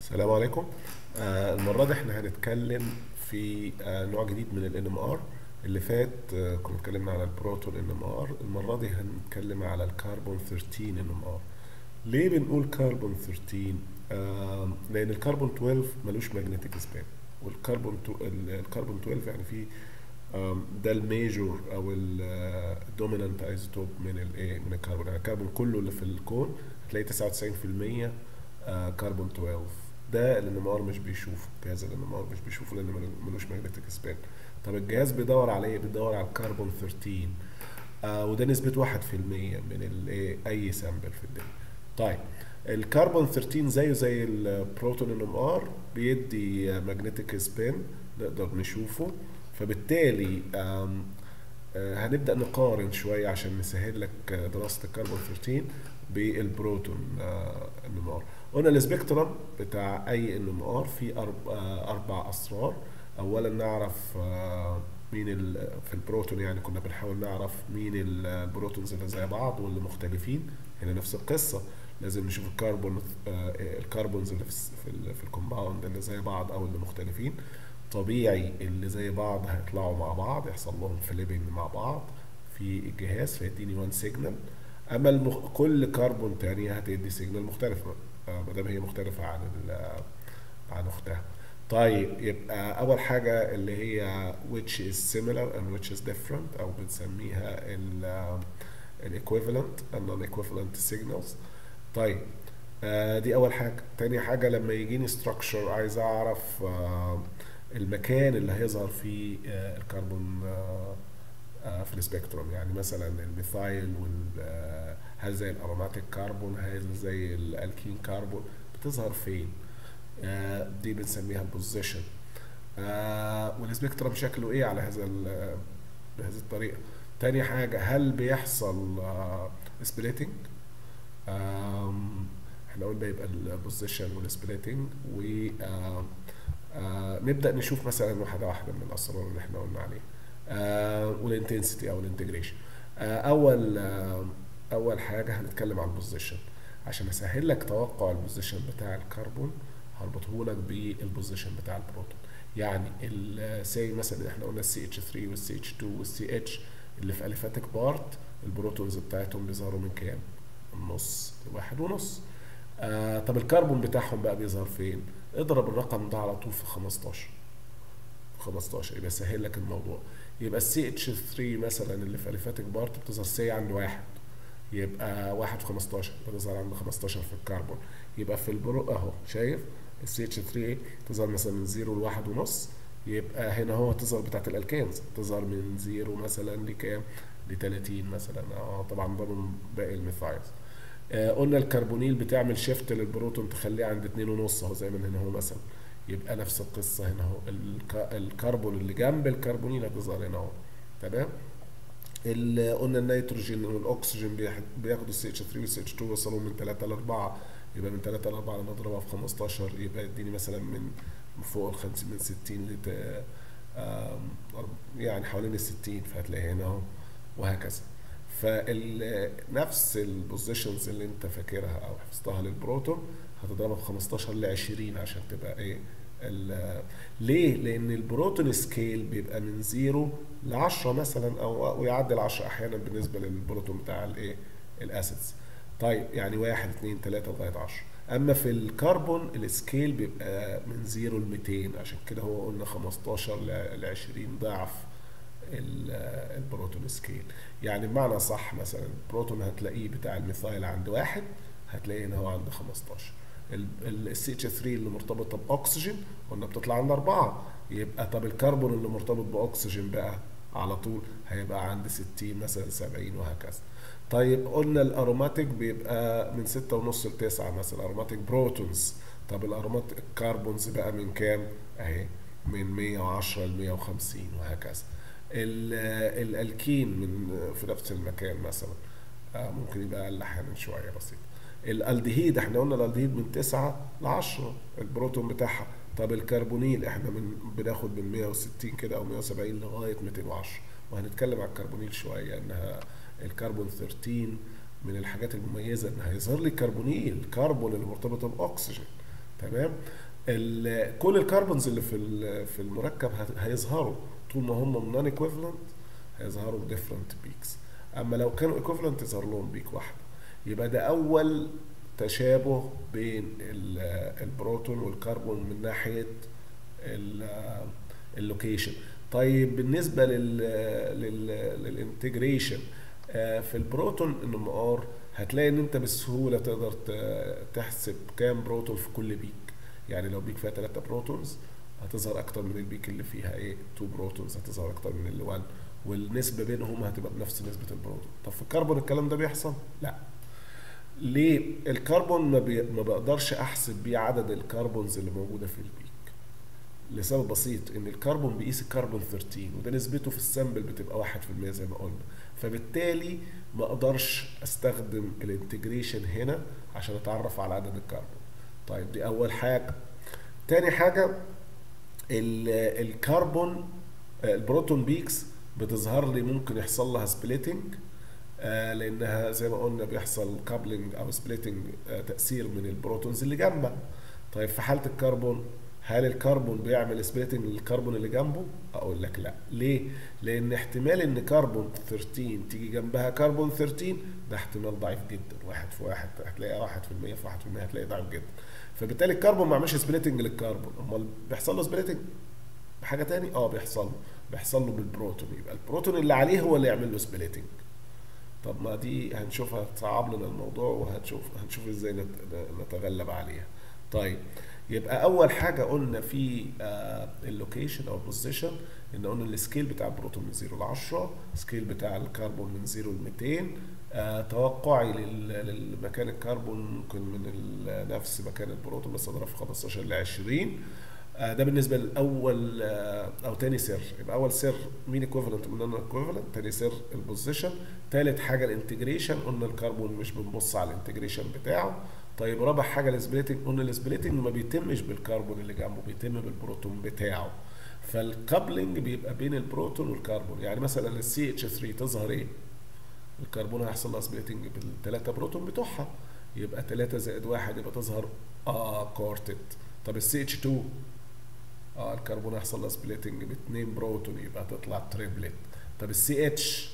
السلام عليكم آه المرة دي احنا هنتكلم في آه نوع جديد من ال NMR اللي فات آه كنا اتكلمنا على البروتون NMR المرة دي هنتكلم على الكربون 13 NMR ليه بنقول كربون 13 آه لأن الكربون 12 ملوش ماجنتيك سبان والكربون تو- ال- الكربون 12 يعني فيه آم، ده الميجور او الدومينانت ايزوتوب من الايه من الكربون يعني الكربون كله اللي في الكون هتلاقي 99% آه، كربون 12 ده اللي النمار مش بيشوفه الجهاز اللي النمار مش بيشوفه لان ملو- ملوش ماجنتيك سبان طب الجهاز بيدور على ايه بيدور على الكربون 13 آه وده نسبة 1% من الايه اي سامبل في الدنيا طيب الكربون 13 زيه زي البروتون ان ام ار بيدي ماجنتيك سبين نقدر نشوفه فبالتالي آم، آه، هنبدأ نقارن شوية عشان نسهل لك آه، دراسة الكربون 13 بالبروتون ان ام ار قلنا السبيكترم بتاع اي ان ام ار في أرب- آه، اربع اسرار اولا نعرف آه، مين ال- في البروتون يعني كنا بنحاول نعرف مين ال- البروتونز اللي زي بعض واللي مختلفين هنا نفس القصة لازم نشوف الكربون آه، الكربونز اللي في الس- في, ال- في الكومباوند اللي زي بعض او اللي مختلفين طبيعي اللي زي بعض هيطلعوا مع بعض يحصل لهم فليبنج مع بعض في الجهاز فيديني وان سيجنال اما المخ... كل كربون تانية هتدي سيجنال مختلفة آه، ما دام هي مختلفة عن ال... عن اختها طيب يبقى اول حاجة اللي هي which is similar and which is different او بنسميها ال ال equivalent and non equivalent signals طيب آه دي اول حاجة تاني حاجة لما يجيني structure عايز اعرف آه المكان اللي هيظهر فيه آه الكربون آه آه، في السبيكتروم يعني مثلا الميثايل وال آه، هل زي الاروماتيك كربون هل زي الالكين كربون بتظهر فين آه، دي بنسميها البوزيشن والسبيكتروم شكله ايه على هذا ال- بهذه الطريقه تاني حاجه هل بيحصل سبليتنج احنا قلنا يبقى البوزيشن والسبليتنج و آم، آه، نبدا نشوف مثلا واحده واحده من الاسرار اللي احنا قلنا عليها آه، والانتنسيتي او الانتجريشن آه، اول آه، اول حاجه هنتكلم عن البوزيشن عشان اسهل لك توقع البوزيشن بتاع الكربون هربطه لك بالبوزيشن بتاع البروتون يعني السي مثلا احنا قلنا السي اتش 3 والسي اتش 2 والسي اتش اللي في اليفاتيك بارت البروتونز بتاعتهم بيظهروا من كام؟ النص لواحد ونص آه طب الكربون بتاعهم بقى بيظهر فين؟ اضرب الرقم ده على طول في 15 15 يبقى سهل لك الموضوع يبقى السي اتش 3 مثلا اللي في اليفاتيك بارت بتظهر سي عند واحد يبقى واحد في 15 بتظهر عند 15 في الكربون يبقى في البرو اهو شايف السي اتش 3 تظهر مثلا من 0 لواحد ونص يبقى هنا هو تظهر بتاعت الالكانز تظهر من 0 مثلا لكام ل 30 مثلا اه طبعا ده من باقي الميثايلز آه قلنا الكربونيل بتعمل شيفت للبروتون تخليه عند اتنين ونص اهو زي ما هنا هو مثلا يبقى نفس القصه هنا اهو الك- الكربون اللي جنب الكربونيل هتظهر هنا اهو تمام ال- قلنا النيتروجين والاكسجين بيح- بياخدوا السي اتش 3 والسي اتش 2 يوصلوا من 3 ل 4 يبقى من 3 ل 4 لما اضربها في 15 يبقى يديني مثلا من فوق ال 50 من 60 ل ت- آم، أرب- يعني حوالين ال 60 فهتلاقي هنا اهو وهكذا فنفس البوزيشنز اللي انت فاكرها او حفظتها للبروتون هتضربها في 15 ل 20 عشان تبقى ايه ال- ليه؟ لأن البروتون سكيل بيبقى من زيرو ل 10 مثلا أو أو يعدي ال 10 أحيانا بالنسبة للبروتون بتاع الإيه؟ الأسيدز. طيب يعني واحد اثنين ثلاثة لغاية 10. أما في الكربون السكيل بيبقى من زيرو ل 200 عشان كده هو قلنا 15 ل 20 ضعف ال- البروتون سكيل يعني بمعنى صح مثلا البروتون هتلاقيه بتاع الميثايل عند واحد هتلاقيه هنا هو عند 15 السي اتش 3 اللي مرتبطه باكسجين قلنا بتطلع عند أربعة يبقى طب الكربون اللي مرتبط باكسجين بقى على طول هيبقى عند 60 مثلا 70 وهكذا طيب قلنا الاروماتيك بيبقى من 6 ونص ل 9 مثلا اروماتيك بروتونز طب الاروماتيك كربونز بقى من كام اهي من 110 ل 150 وهكذا ال- الالكين من في نفس المكان مثلا آه، ممكن يبقى اقل احيانا شويه بسيط الالدهيد احنا قلنا الالدهيد من 9 ل 10 البروتون بتاعها طب الكربونيل احنا من بناخد من 160 كده او 170 لغايه 210 وهنتكلم على الكربونيل شويه انها الكربون 13 من الحاجات المميزه ان هيظهر لي كربونيل كربون اللي مرتبطه باكسجين تمام ال- كل الكربونز اللي في ال- في المركب هت- هيظهروا طول ما هم نون ايكويفالنت هيظهروا ديفرنت بيكس اما لو كانوا ايكويفالنت يظهر لهم بيك واحده يبقى ده اول تشابه بين ال- البروتون والكربون من ناحيه ال- اللوكيشن طيب بالنسبه لل لل للانتجريشن آه، في البروتون ام ار هتلاقي ان انت بسهوله تقدر ت- تحسب كام بروتون في كل بيك يعني لو بيك فيها 3 بروتونز هتظهر اكتر من البيك اللي فيها ايه 2 بروتونز هتظهر اكتر من اللي 1 والنسبه بينهم هتبقى بنفس نسبه البروتون طب في الكربون الكلام ده بيحصل لا ليه الكربون ما, بي... ما بقدرش احسب بيه عدد الكربونز اللي موجوده في البيك لسبب بسيط ان الكربون بيقيس الكربون 13 وده نسبته في السامبل بتبقى 1% زي ما قلنا فبالتالي ما اقدرش استخدم الانتجريشن هنا عشان اتعرف على عدد الكربون طيب دي اول حاجه تاني حاجه ال- الكربون آه، البروتون بيكس بتظهر لي ممكن يحصل لها سبليتنج لانها زي ما قلنا بيحصل كابلنج او سبليتنج تاثير من البروتونز اللي جنبها طيب في حاله الكربون هل الكربون بيعمل سبليتنج للكربون اللي جنبه اقول لك لا ليه لان احتمال ان كربون 13 تيجي جنبها كربون 13 ده احتمال ضعيف جدا واحد في واحد هتلاقي واحد في المية في واحد في المية هتلاقي ضعيف جدا فبالتالي الكربون ما عملش سبليتنج للكربون امال بيحصل له سبليتنج بحاجه تاني اه بيحصل له بيحصل له بالبروتون يبقى البروتون اللي عليه هو اللي يعمل له سبليتنج طب ما دي هنشوفها تصعب لنا الموضوع وهنشوف هنشوف ازاي نت- نتغلب عليها طيب يبقى اول حاجه قلنا في اللوكيشن او البوزيشن ان قلنا السكيل بتاع البروتون من 0 ل 10 سكيل بتاع الكربون من 0 ل 200 آه، توقعي لل- للمكان الكربون ممكن من ال- نفس مكان البروتون بس اضرب في 15 ل 20 آه، ده بالنسبه لاول آه، او تاني سر يبقى اول سر مين ايكويفالنت من نون ايكويفالنت تاني سر البوزيشن تالت حاجه الانتجريشن قلنا الكربون مش بنبص على الانتجريشن بتاعه طيب رابع حاجه السبليتنج قلنا السبليتنج ما بيتمش بالكربون اللي جنبه بيتم بالبروتون بتاعه فالكابلنج بيبقى بين البروتون والكربون يعني مثلا السي اتش 3 تظهر ايه الكربون هيحصل لها سبليتنج بالثلاثه بروتون بتوعها يبقى 3 زائد 1 يبقى تظهر اه كورتد طب السي اتش 2 اه الكربون هيحصل لها سبليتنج باثنين بروتون يبقى تطلع تريبلت طب السي اتش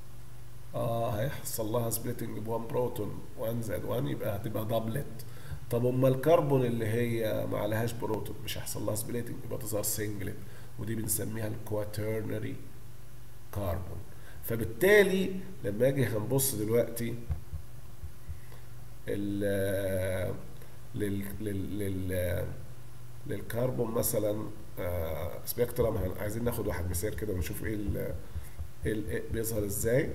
اه هيحصل لها سبليتنج ب 1 بروتون 1 زائد 1 يبقى هتبقى دبلت طب اما الكربون اللي هي ما عليهاش بروتون مش هيحصل لها سبليتنج يبقى تظهر سنجلت ودي بنسميها الكواترنري كربون فبالتالي لما اجي هنبص دلوقتي ال لل لل لل للكربون مثلا سبيكترم عايزين ناخد واحد مثال كده ونشوف ايه ال- ايه ال- إيه بيظهر ازاي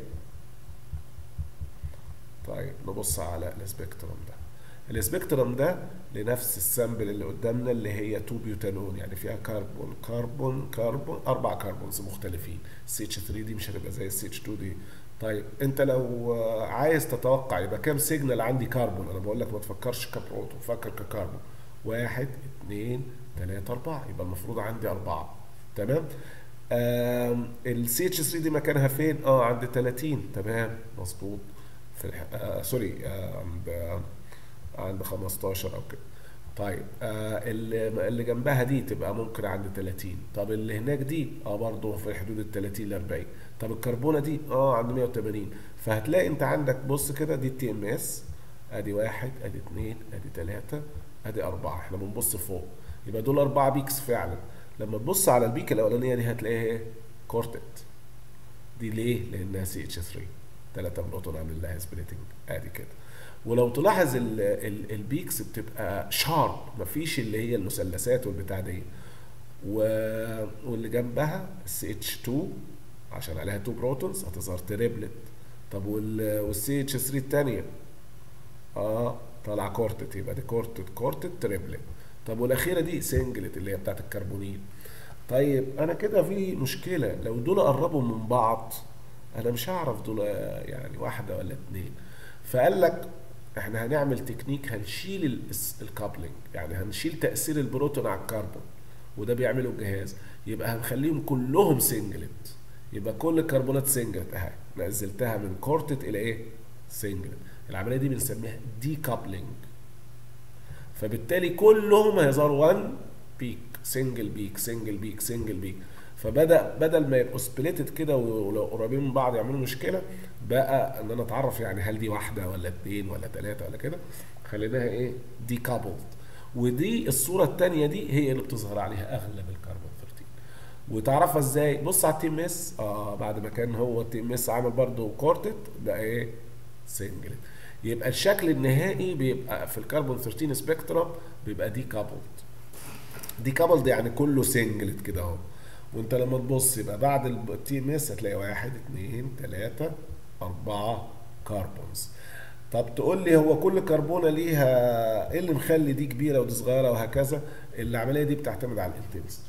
طيب نبص على السبيكترم ده السبيكترم ده لنفس السامبل اللي قدامنا اللي هي 2 بيوتانون يعني فيها كربون كربون كربون اربع كربونز مختلفين سي اتش 3 دي مش هتبقى زي السي اتش 2 دي طيب انت لو آه، عايز تتوقع يبقى كام سيجنال عندي كربون انا بقول لك ما تفكرش كبروتون فكر ككربون واحد اثنين ثلاثة أربعة يبقى المفروض عندي أربعة تمام السي اتش 3 دي مكانها فين؟ اه عند 30 تمام مظبوط في الح... آه سوري آه عند آه عند 15 او كده طيب آه اللي اللي جنبها دي تبقى ممكن عند 30 طب اللي هناك دي اه برضه في حدود ال 30 ل 40 طب الكربونه دي اه عند 180 فهتلاقي انت عندك بص كده دي التي ام اس ادي واحد ادي اثنين ادي ثلاثة ادي أربعة احنا بنبص فوق يبقى دول أربعة بيكس فعلا لما تبص على البيك الأولانية دي هتلاقيها ايه؟ كورتت دي ليه؟ لأنها سي اتش 3 ثلاثة بروتون عامل لها سبليتنج ادي كده ولو تلاحظ ال ال البيكس بتبقى شارب مفيش اللي هي المثلثات والبتاع دي و... واللي جنبها السي اتش 2 عشان عليها 2 بروتونز هتظهر تريبلت طب وال والسي اتش 3 الثانيه اه طالعه كورتت يبقى دي كورتت كورتت تريبلت طب والاخيره دي سنجلت اللي هي بتاعت الكربونيل طيب انا كده في مشكله لو دول قربوا من بعض انا مش هعرف دول يعني واحده ولا اتنين فقال لك احنا هنعمل تكنيك هنشيل الكابلنج يعني هنشيل تاثير البروتون على الكربون وده بيعمله الجهاز يبقى هنخليهم كلهم سنجلت يبقى كل الكربونات سنجلت اهي نزلتها من كورتت الى ايه سنجلت العمليه دي بنسميها دي كابلنج فبالتالي كلهم هيظهروا 1 بيك سنجل بيك سنجل بيك سنجل بيك فبدا بدل ما يبقوا سبليتد كده ولو قريبين من بعض يعملوا مشكله بقى ان انا اتعرف يعني هل دي واحده ولا اثنين ولا ثلاثه ولا كده خليناها ايه دي كابلد ودي الصوره الثانيه دي هي اللي بتظهر عليها اغلب الكربون 13 وتعرفها ازاي بص على التيم اس اه بعد ما كان هو التيم اس عامل برضه كورتد بقى ايه سنجل يبقى الشكل النهائي بيبقى في الكربون 13 سبيكترم بيبقى دي كابلد دي كابلد يعني كله سنجلت كده اهو وانت لما تبص يبقى بعد التي ام اس هتلاقي واحد اثنين ثلاثة أربعة كربونز طب تقول لي هو كل كربونه ليها ايه اللي مخلي دي كبيره ودي صغيره وهكذا العمليه دي بتعتمد على الانتنسيتي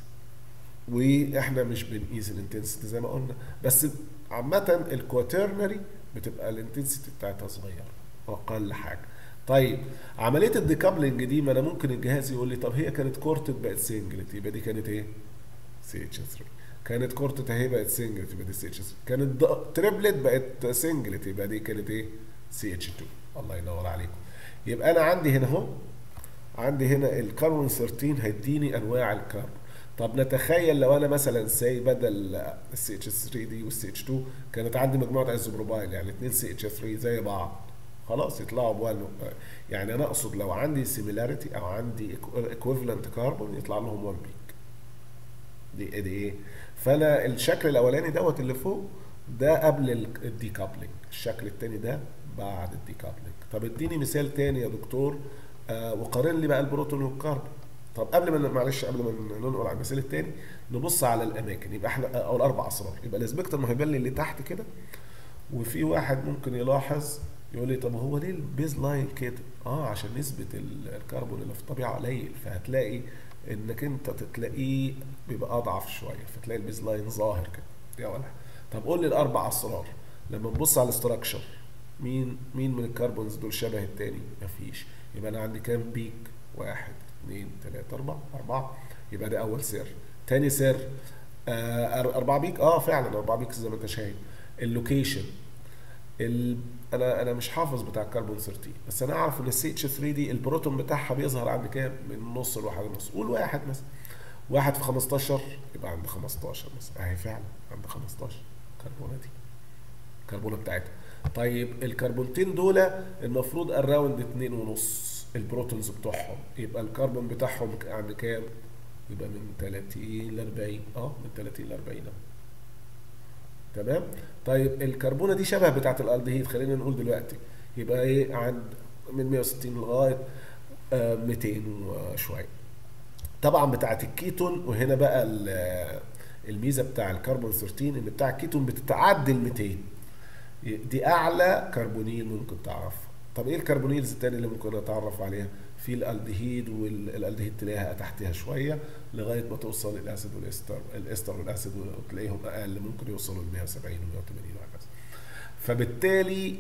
واحنا مش بنقيس الانتنسيتي زي ما قلنا بس عامه الكواترنري بتبقى الانتنسيتي بتاعتها صغيره اقل حاجه طيب عمليه الديكابلنج دي ما انا ممكن الجهاز يقول لي طب هي كانت كورتد بقت سنجلت يبقى دي كانت ايه سي اتش 3 كانت كورتد اهي بقت سنجلت يبقى دي سي اتش 3 كانت تريبلت بقت سنجلت يبقى دي كانت ايه سي اتش 2 الله ينور عليكم يبقى انا عندي هنا اهو عندي هنا الكربون 13 هيديني انواع الكربون طب نتخيل لو انا مثلا سي بدل السي اتش 3 دي والسي اتش 2 كانت عندي مجموعه ايزوبروبايل يعني اثنين سي اتش 3 زي بعض خلاص يطلعوا بوان يعني انا اقصد لو عندي سيميلاريتي او عندي ايكويفالنت كاربون يطلع لهم 1 بيك دي دي ايه فانا الشكل الاولاني دوت اللي فوق ده قبل الديكابلنج الشكل الثاني ده بعد الديكابلنج طب اديني مثال تاني يا دكتور آه وقارن لي بقى البروتون والكربون طب قبل ما معلش قبل ما ننقل على المثال الثاني نبص على الاماكن يبقى احنا او الاربع اسرار يبقى الاسبكتر هيبان لي اللي تحت كده وفي واحد ممكن يلاحظ يقول لي طب هو ليه البيز لاين كده؟ اه عشان نسبه الكربون اللي في الطبيعه قليل فهتلاقي انك انت تلاقيه بيبقى اضعف شويه فتلاقي البيز لاين ظاهر كده دي اول حاجه طب قول لي الاربع اسرار لما نبص على الاستراكشر مين مين من الكربونز دول شبه التاني؟ مفيش يبقى انا عندي كام بيك؟ واحد اثنين ثلاثة أربعة أربعة يبقى ده أول سر تاني سر آه أربعة بيك اه فعلا أربعة بيك زي ما أنت شايف اللوكيشن ال... انا انا مش حافظ بتاع الكربون 13 بس انا اعرف ان السي اتش 3 دي البروتون بتاعها بيظهر عند كام؟ من نص لواحد ونص قول واحد مثلا واحد في 15 يبقى عند 15 مثلا اهي فعلا عند 15 كربونه دي الكربونه بتاعتها طيب الكربونتين دول المفروض اراوند اتنين ونص البروتونز بتوعهم يبقى الكربون بتاعهم عند كام؟ يبقى من 30 ل 40 اه من 30 ل 40 تمام؟ طيب الكربونه دي شبه بتاعه الالدهيد خلينا نقول دلوقتي يبقى ايه عند من 160 لغايه آه 200 وشويه طبعا بتاعه الكيتون وهنا بقى الميزه بتاع الكربون 13 ان بتاع الكيتون بتتعدي ال 200 دي اعلى كربونيل ممكن تعرفها طب ايه الكربونيلز التانية اللي ممكن اتعرف عليها في الالدهيد والالدهيد تلاقيها تحتها شويه لغايه ما توصل الاسيد والاستر الاستر والاسيد وتلاقيهم اقل ممكن يوصلوا ل 170 و 180 وهكذا فبالتالي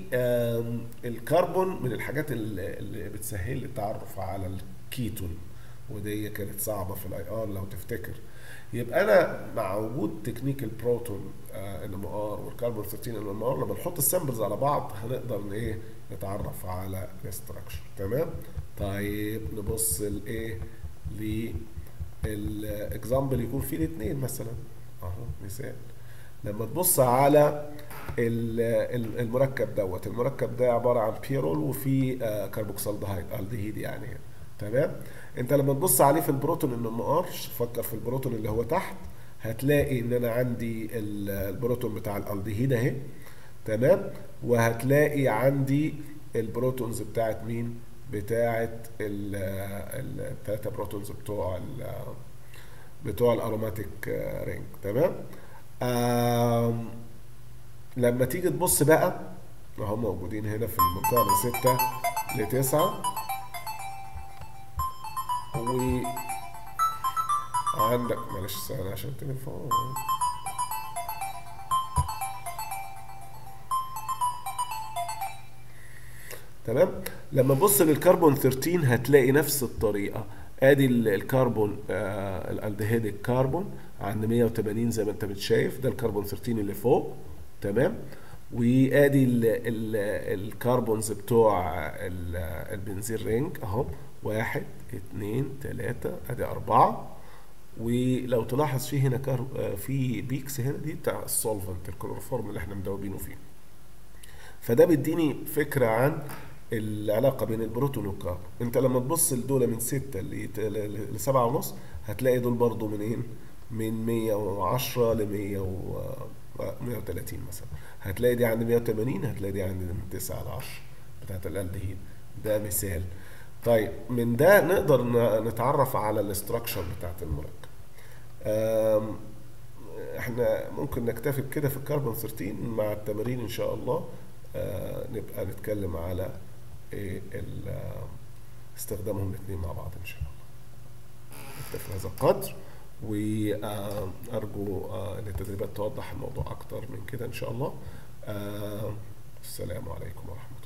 الكربون من الحاجات اللي بتسهل لي التعرف على الكيتون ودي كانت صعبه في الاي ار لو تفتكر يبقى انا مع وجود تكنيك البروتون ان ام ار والكربون 13 ان ام ار لما نحط السامبلز على بعض هنقدر ايه نتعرف على الاستراكشر تمام طيب نبص لايه للاكزامبل يكون فيه الاثنين مثلا اهو مثال لما تبص على المركب دوت المركب ده عباره عن بيرول وفيه كربوكسالدهيد الدهيد يعني تمام انت لما تبص عليه في البروتون ان ام ار فكر في البروتون اللي هو تحت هتلاقي ان انا عندي البروتون بتاع الالدهيد اهي تمام وهتلاقي عندي البروتونز بتاعت مين بتاعت الثلاثه بروتونز بتوع ال بتوع الاروماتيك رينج تمام لما تيجي تبص بقى هم موجودين هنا في المنطقه من 6 ل 9 و عندك معلش ثانية عشان تليفون تمام لما تبص للكربون 13 هتلاقي نفس الطريقة ادي الكربون آه الالدهيد الكربون عند 180 زي ما انت بتشايف ده الكربون 13 اللي فوق تمام وادي ال ال الكربونز بتوع البنزين رينج اهو واحد اتنين تلاتة ادي اربعة ولو تلاحظ في هنا كار... آه، في بيكس هنا دي بتاع السولفنت الكلوروفورم اللي احنا مدوبينه فيه فده بيديني فكرة عن العلاقة بين البروتون والكربون انت لما تبص لدول من ستة ل 7 ونص هتلاقي دول برضو منين من 110 ل 100 و 130 مثلا هتلاقي دي عند 180 هتلاقي دي عند من 9 ل 10 بتاعت الالدهيد ده مثال طيب من ده نقدر ن- نتعرف على الاستراكشر بتاعت المركب آم، احنا ممكن نكتفي بكده في الكربون 13 مع التمارين ان شاء الله آه، نبقى نتكلم على إيه ال- آه، استخدامهم الاثنين مع بعض ان شاء الله نكتفي بهذا القدر وارجو آه، ان التدريبات توضح الموضوع اكتر من كده ان شاء الله آه، السلام عليكم ورحمه الله